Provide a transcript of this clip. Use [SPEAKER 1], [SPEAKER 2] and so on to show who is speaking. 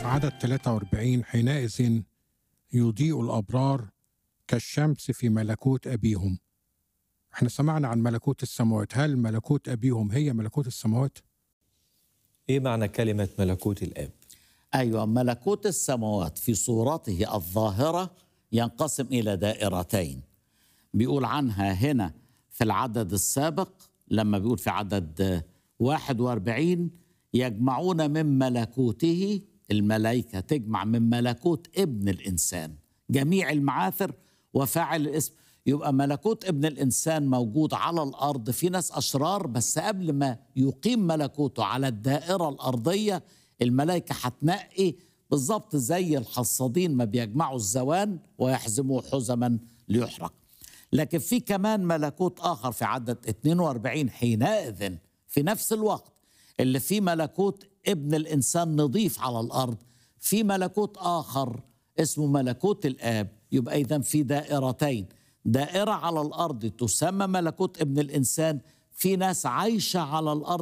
[SPEAKER 1] عدد 43 حينئذ يضيء الأبرار كالشمس في ملكوت أبيهم احنا سمعنا عن ملكوت السماوات هل ملكوت أبيهم هي ملكوت السماوات؟
[SPEAKER 2] ايه معنى كلمه ملكوت الاب
[SPEAKER 3] ايوه ملكوت السماوات في صورته الظاهره ينقسم الى دائرتين بيقول عنها هنا في العدد السابق لما بيقول في عدد 41 يجمعون من ملكوته الملائكه تجمع من ملكوت ابن الانسان جميع المعاثر وفاعل الاسم يبقى ملكوت ابن الانسان موجود على الارض في ناس اشرار بس قبل ما يقيم ملكوته على الدائره الارضيه الملائكه هتنقي بالظبط زي الحصادين ما بيجمعوا الزوان ويحزموه حزما ليحرق لكن في كمان ملكوت اخر في عدد 42 حينئذ في نفس الوقت اللي فيه ملكوت ابن الانسان نضيف على الارض في ملكوت اخر اسمه ملكوت الاب يبقى اذا في دائرتين دائره على الارض تسمى ملكوت ابن الانسان في ناس عايشه على الارض